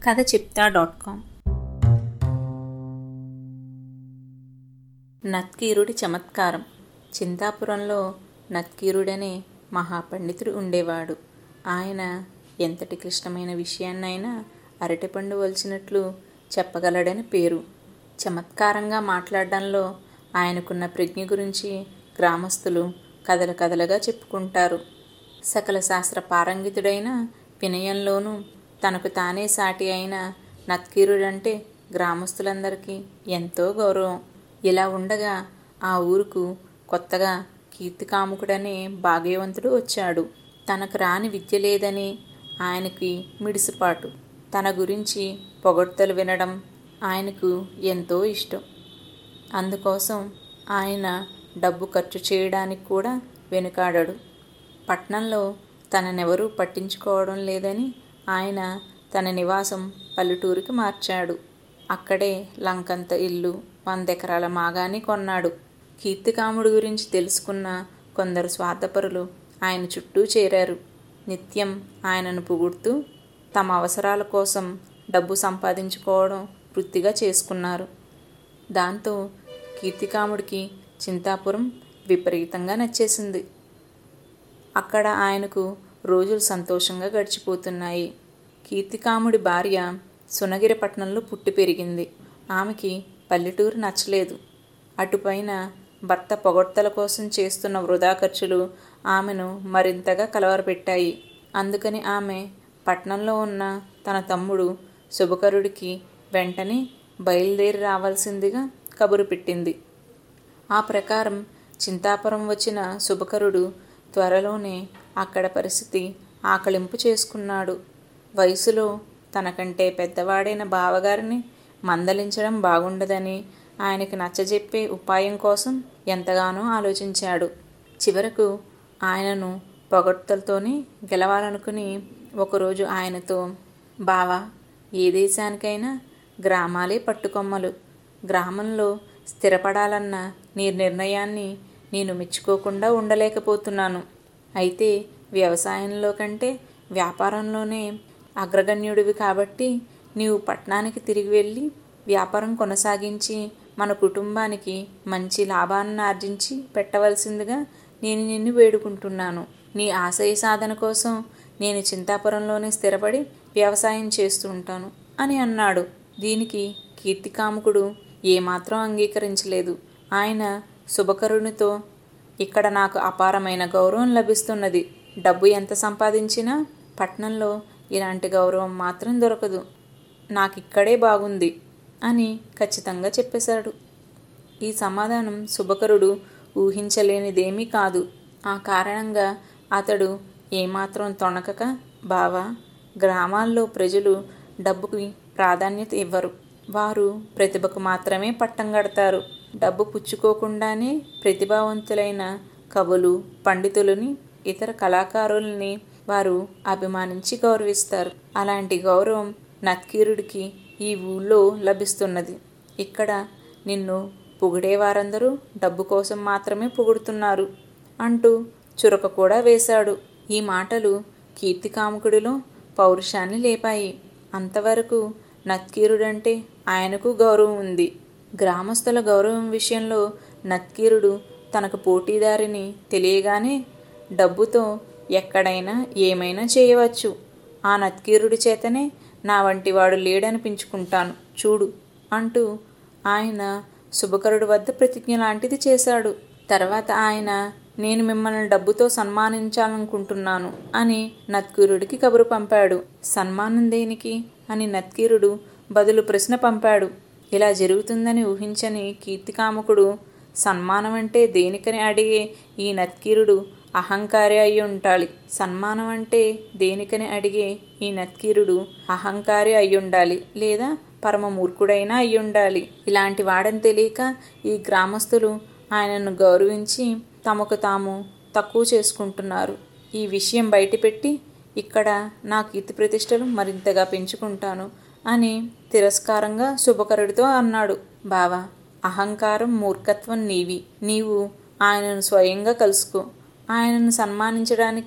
కథ చెప్తా dot com నత్కీరుడి చమత్కారం చింతాపురంలో నత్కీరుడనే మహాపండితుడు ఉండేవాడు ఆయన ఎంతటి క్లిష్టమైన విషయాన్నైనా అరటిపండు వలిచినట్లు చెప్పగలడని పేరు చమత్కారంగా మాట్లాడడంలో ఆయనకున్న ప్రజ్ఞ గురించి గ్రామస్తులు కథల కథలుగా చెప్పుకుంటారు సకల శాస్త్ర పారంగితుడైన వినయంలోనూ తనకు తానే సాటి అయిన నత్కీరుడంటే గ్రామస్తులందరికీ ఎంతో గౌరవం ఇలా ఉండగా ఆ ఊరుకు కొత్తగా కీర్తికాముకుడనే భాగ్యవంతుడు వచ్చాడు తనకు రాని విద్య లేదని ఆయనకి మిడిసిపాటు తన గురించి పొగడ్తలు వినడం ఆయనకు ఎంతో ఇష్టం అందుకోసం ఆయన డబ్బు ఖర్చు చేయడానికి కూడా వెనుకాడడు పట్నంలో తననెవరూ పట్టించుకోవడం లేదని ఆయన తన నివాసం పల్లెటూరికి మార్చాడు అక్కడే లంకంత ఇల్లు వందెకరాల మాగాని కొన్నాడు కీర్తికాముడి గురించి తెలుసుకున్న కొందరు స్వార్థపరులు ఆయన చుట్టూ చేరారు నిత్యం ఆయనను పొగుడుతూ తమ అవసరాల కోసం డబ్బు సంపాదించుకోవడం వృత్తిగా చేసుకున్నారు దాంతో కీర్తికాముడికి చింతాపురం విపరీతంగా నచ్చేసింది అక్కడ ఆయనకు రోజులు సంతోషంగా గడిచిపోతున్నాయి కీర్తికాముడి భార్య సునగిరిపట్నంలో పుట్టి పెరిగింది ఆమెకి పల్లెటూరు నచ్చలేదు అటుపైన భర్త పొగడ్తల కోసం చేస్తున్న వృధా ఖర్చులు ఆమెను మరింతగా కలవరపెట్టాయి అందుకని ఆమె పట్నంలో ఉన్న తన తమ్ముడు శుభకరుడికి వెంటనే బయలుదేరి రావాల్సిందిగా కబురు పెట్టింది ఆ ప్రకారం చింతాపురం వచ్చిన శుభకరుడు త్వరలోనే అక్కడ పరిస్థితి ఆకలింపు చేసుకున్నాడు వయసులో తనకంటే పెద్దవాడైన బావగారిని మందలించడం బాగుండదని ఆయనకి నచ్చజెప్పే ఉపాయం కోసం ఎంతగానో ఆలోచించాడు చివరకు ఆయనను పొగడ్తలతోనే గెలవాలనుకుని ఒకరోజు ఆయనతో బావా ఏ దేశానికైనా గ్రామాలే పట్టుకొమ్మలు గ్రామంలో స్థిరపడాలన్న నీ నిర్ణయాన్ని నేను మెచ్చుకోకుండా ఉండలేకపోతున్నాను అయితే వ్యవసాయంలో కంటే వ్యాపారంలోనే అగ్రగణ్యుడివి కాబట్టి నీవు పట్టణానికి తిరిగి వెళ్ళి వ్యాపారం కొనసాగించి మన కుటుంబానికి మంచి లాభాన్ని ఆర్జించి పెట్టవలసిందిగా నేను నిన్ను వేడుకుంటున్నాను నీ ఆశయ సాధన కోసం నేను చింతాపురంలోనే స్థిరపడి వ్యవసాయం చేస్తూ ఉంటాను అని అన్నాడు దీనికి కీర్తికాముకుడు ఏమాత్రం అంగీకరించలేదు ఆయన శుభకరునితో ఇక్కడ నాకు అపారమైన గౌరవం లభిస్తున్నది డబ్బు ఎంత సంపాదించినా పట్నంలో ఇలాంటి గౌరవం మాత్రం దొరకదు నాకు ఇక్కడే బాగుంది అని ఖచ్చితంగా చెప్పేశాడు ఈ సమాధానం శుభకరుడు ఊహించలేనిదేమీ కాదు ఆ కారణంగా అతడు ఏమాత్రం తొణకక బావా గ్రామాల్లో ప్రజలు డబ్బుకి ప్రాధాన్యత ఇవ్వరు వారు ప్రతిభకు మాత్రమే పట్టం కడతారు డబ్బు పుచ్చుకోకుండానే ప్రతిభావంతులైన కవులు పండితులని ఇతర కళాకారుల్ని వారు అభిమానించి గౌరవిస్తారు అలాంటి గౌరవం నత్కీరుడికి ఈ ఊళ్ళో లభిస్తున్నది ఇక్కడ నిన్ను పొగిడే వారందరూ డబ్బు కోసం మాత్రమే పొగుడుతున్నారు అంటూ చురక కూడా వేశాడు ఈ మాటలు కీర్తికాముకుడిలో పౌరుషాన్ని లేపాయి అంతవరకు నత్కీరుడంటే ఆయనకు గౌరవం ఉంది గ్రామస్తుల గౌరవం విషయంలో నత్కీరుడు తనకు పోటీదారిని తెలియగానే డబ్బుతో ఎక్కడైనా ఏమైనా చేయవచ్చు ఆ నత్కీరుడి చేతనే నా వంటివాడు లేడనిపించుకుంటాను చూడు అంటూ ఆయన శుభకరుడు వద్ద ప్రతిజ్ఞ లాంటిది చేశాడు తర్వాత ఆయన నేను మిమ్మల్ని డబ్బుతో సన్మానించాలనుకుంటున్నాను అని నత్కీరుడికి కబురు పంపాడు సన్మానం దేనికి అని నత్కీరుడు బదులు ప్రశ్న పంపాడు ఇలా జరుగుతుందని ఊహించని కీర్తికాముకుడు సన్మానం అంటే దేనికని అడిగే ఈ నత్కీరుడు అహంకారి అయి ఉండాలి సన్మానం అంటే దేనికని అడిగే ఈ నత్కీరుడు అహంకారి అయి ఉండాలి లేదా పరమ మూర్ఖుడైనా అయి ఉండాలి ఇలాంటి వాడని తెలియక ఈ గ్రామస్తులు ఆయనను గౌరవించి తమకు తాము తక్కువ చేసుకుంటున్నారు ఈ విషయం బయటపెట్టి ఇక్కడ నా కీర్తి ప్రతిష్టలు మరింతగా పెంచుకుంటాను అని తిరస్కారంగా శుభకరుడితో అన్నాడు బావా అహంకారం మూర్ఖత్వం నీవి నీవు ఆయనను స్వయంగా కలుసుకో ఆయనను సన్మానించడానికి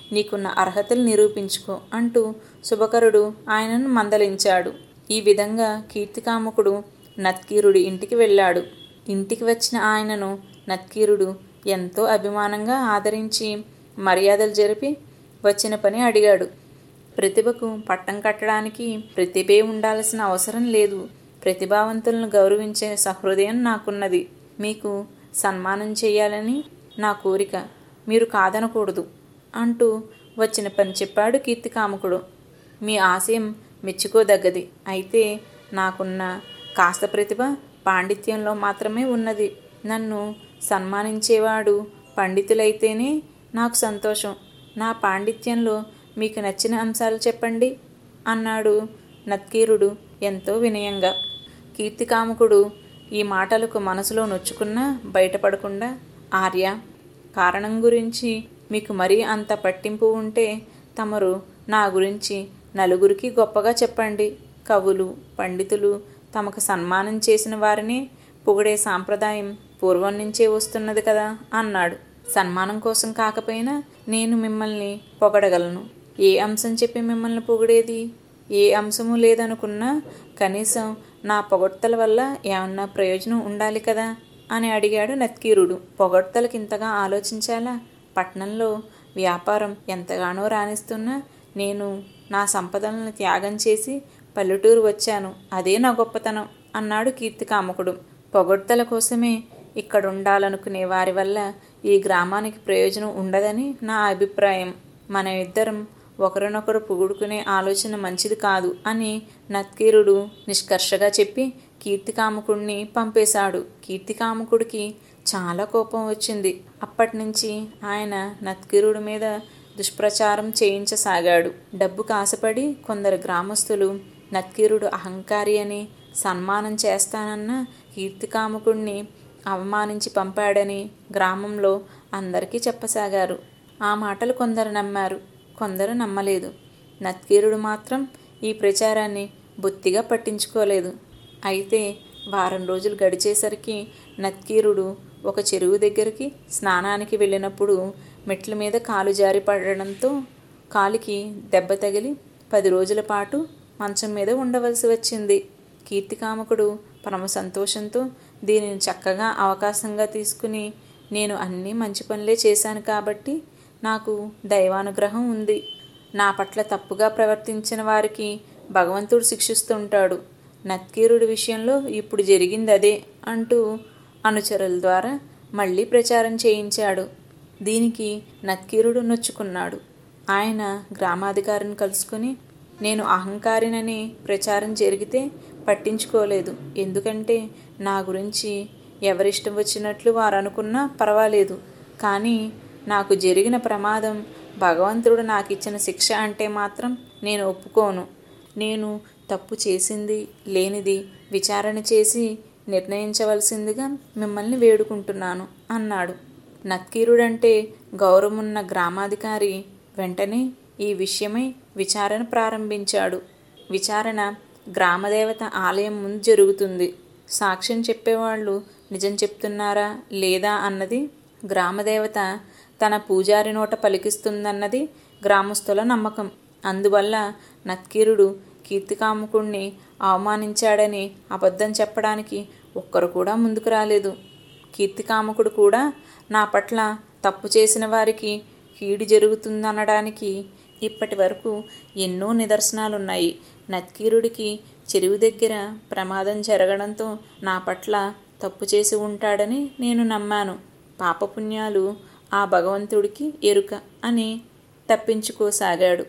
నీకున్న అర్హతలు నిరూపించుకో అంటూ శుభకరుడు ఆయనను మందలించాడు ఈ విధంగా కీర్తికాముకుడు నత్కీరుడి ఇంటికి వెళ్ళాడు ఇంటికి వచ్చిన ఆయనను నత్కీరుడు ఎంతో అభిమానంగా ఆదరించి మర్యాదలు జరిపి వచ్చిన పని అడిగాడు ప్రతిభకు పట్టం కట్టడానికి ప్రతిభే ఉండాల్సిన అవసరం లేదు ప్రతిభావంతులను గౌరవించే సహృదయం నాకున్నది మీకు సన్మానం చేయాలని నా కోరిక మీరు కాదనకూడదు అంటూ వచ్చిన పని చెప్పాడు కీర్తికాముకుడు మీ ఆశయం మెచ్చుకోదగ్గది అయితే నాకున్న కాస్త ప్రతిభ పాండిత్యంలో మాత్రమే ఉన్నది నన్ను సన్మానించేవాడు పండితులైతేనే నాకు సంతోషం నా పాండిత్యంలో మీకు నచ్చిన అంశాలు చెప్పండి అన్నాడు నత్కీరుడు ఎంతో వినయంగా కీర్తికాముకుడు ఈ మాటలకు మనసులో నొచ్చుకున్నా బయటపడకుండా ఆర్య కారణం గురించి మీకు మరీ అంత పట్టింపు ఉంటే తమరు నా గురించి నలుగురికి గొప్పగా చెప్పండి కవులు పండితులు తమకు సన్మానం చేసిన వారిని పొగిడే సాంప్రదాయం పూర్వం నుంచే వస్తున్నది కదా అన్నాడు సన్మానం కోసం కాకపోయినా నేను మిమ్మల్ని పొగడగలను ఏ అంశం చెప్పి మిమ్మల్ని పొగిడేది ఏ అంశము లేదనుకున్నా కనీసం నా పొగడ్తల వల్ల ఏమన్నా ప్రయోజనం ఉండాలి కదా అని అడిగాడు నత్కీరుడు పొగడ్తలకు ఇంతగా ఆలోచించాలా పట్నంలో వ్యాపారం ఎంతగానో రాణిస్తున్నా నేను నా సంపదలను త్యాగం చేసి పల్లెటూరు వచ్చాను అదే నా గొప్పతనం అన్నాడు కీర్తికాముకుడు పొగడ్తల కోసమే ఇక్కడ ఉండాలనుకునే వారి వల్ల ఈ గ్రామానికి ప్రయోజనం ఉండదని నా అభిప్రాయం మన ఇద్దరం ఒకరినొకరు పొగుడుకునే ఆలోచన మంచిది కాదు అని నత్కీరుడు నిష్కర్షగా చెప్పి కీర్తికాముకుడిని పంపేశాడు కీర్తికాముకుడికి చాలా కోపం వచ్చింది అప్పటి నుంచి ఆయన నత్కీరుడి మీద దుష్ప్రచారం చేయించసాగాడు డబ్బుకు ఆశపడి కొందరు గ్రామస్తులు నత్కీరుడు అహంకారి అని సన్మానం చేస్తానన్న కీర్తికాముకుణ్ణి అవమానించి పంపాడని గ్రామంలో అందరికీ చెప్పసాగారు ఆ మాటలు కొందరు నమ్మారు కొందరు నమ్మలేదు నత్కీరుడు మాత్రం ఈ ప్రచారాన్ని బొత్తిగా పట్టించుకోలేదు అయితే వారం రోజులు గడిచేసరికి నత్కీరుడు ఒక చెరువు దగ్గరికి స్నానానికి వెళ్ళినప్పుడు మెట్ల మీద కాలు జారి పడడంతో కాలికి దెబ్బ తగిలి పది రోజుల పాటు మంచం మీద ఉండవలసి వచ్చింది కీర్తికామకుడు పరమ సంతోషంతో దీనిని చక్కగా అవకాశంగా తీసుకుని నేను అన్నీ మంచి పనులే చేశాను కాబట్టి నాకు దైవానుగ్రహం ఉంది నా పట్ల తప్పుగా ప్రవర్తించిన వారికి భగవంతుడు శిక్షిస్తుంటాడు నత్కీరుడి విషయంలో ఇప్పుడు జరిగింది అదే అంటూ అనుచరుల ద్వారా మళ్ళీ ప్రచారం చేయించాడు దీనికి నత్కీరుడు నొచ్చుకున్నాడు ఆయన గ్రామాధికారిని కలుసుకుని నేను అహంకారినని ప్రచారం జరిగితే పట్టించుకోలేదు ఎందుకంటే నా గురించి ఎవరిష్టం వచ్చినట్లు వారు అనుకున్నా పర్వాలేదు కానీ నాకు జరిగిన ప్రమాదం భగవంతుడు నాకు ఇచ్చిన శిక్ష అంటే మాత్రం నేను ఒప్పుకోను నేను తప్పు చేసింది లేనిది విచారణ చేసి నిర్ణయించవలసిందిగా మిమ్మల్ని వేడుకుంటున్నాను అన్నాడు నత్కీరుడంటే గౌరవమున్న గ్రామాధికారి వెంటనే ఈ విషయమై విచారణ ప్రారంభించాడు విచారణ గ్రామదేవత ఆలయం ముందు జరుగుతుంది సాక్ష్యం చెప్పేవాళ్ళు నిజం చెప్తున్నారా లేదా అన్నది గ్రామదేవత తన పూజారి నోట పలికిస్తుందన్నది గ్రామస్తుల నమ్మకం అందువల్ల నత్కీరుడు కీర్తికాముకుణ్ణి అవమానించాడని అబద్ధం చెప్పడానికి ఒక్కరు కూడా ముందుకు రాలేదు కీర్తికాముకుడు కూడా నా పట్ల తప్పు చేసిన వారికి కీడు జరుగుతుందనడానికి ఇప్పటి వరకు ఎన్నో నిదర్శనాలున్నాయి నత్కీరుడికి చెరువు దగ్గర ప్రమాదం జరగడంతో నా పట్ల తప్పు చేసి ఉంటాడని నేను నమ్మాను పాపపుణ్యాలు ఆ భగవంతుడికి ఎరుక అని తప్పించుకోసాగాడు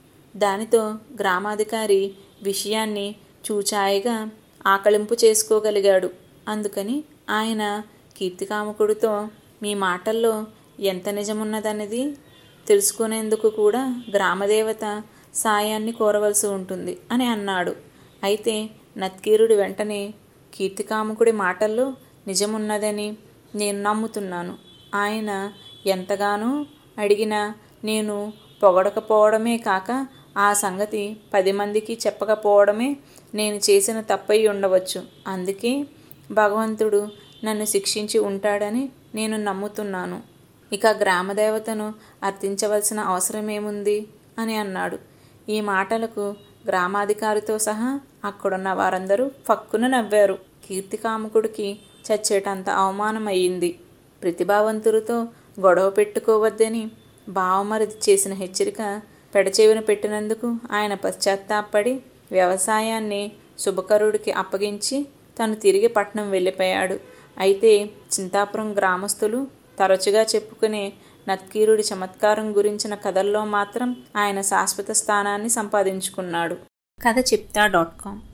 దానితో గ్రామాధికారి విషయాన్ని చూచాయిగా ఆకలింపు చేసుకోగలిగాడు అందుకని ఆయన కీర్తికాముకుడితో మీ మాటల్లో ఎంత నిజమున్నదన్నది తెలుసుకునేందుకు కూడా గ్రామదేవత సాయాన్ని కోరవలసి ఉంటుంది అని అన్నాడు అయితే నత్కీరుడు వెంటనే కీర్తికాముకుడి మాటల్లో నిజమున్నదని నేను నమ్ముతున్నాను ఆయన ఎంతగానో అడిగినా నేను పొగడకపోవడమే కాక ఆ సంగతి పది మందికి చెప్పకపోవడమే నేను చేసిన తప్పై ఉండవచ్చు అందుకే భగవంతుడు నన్ను శిక్షించి ఉంటాడని నేను నమ్ముతున్నాను ఇక గ్రామదేవతను అర్థించవలసిన అవసరమేముంది అని అన్నాడు ఈ మాటలకు గ్రామాధికారితో సహా అక్కడున్న వారందరూ ఫక్కున నవ్వారు కీర్తికాముకుడికి చచ్చేటంత అవమానం అయ్యింది ప్రతిభావంతులతో గొడవ పెట్టుకోవద్దని బావమరిది చేసిన హెచ్చరిక పెడచెవిన పెట్టినందుకు ఆయన పశ్చాత్తాపడి వ్యవసాయాన్ని శుభకరుడికి అప్పగించి తను తిరిగి పట్నం వెళ్ళిపోయాడు అయితే చింతాపురం గ్రామస్తులు తరచుగా చెప్పుకునే నత్కీరుడి చమత్కారం గురించిన కథల్లో మాత్రం ఆయన శాశ్వత స్థానాన్ని సంపాదించుకున్నాడు కథ చెప్తా డాట్ కామ్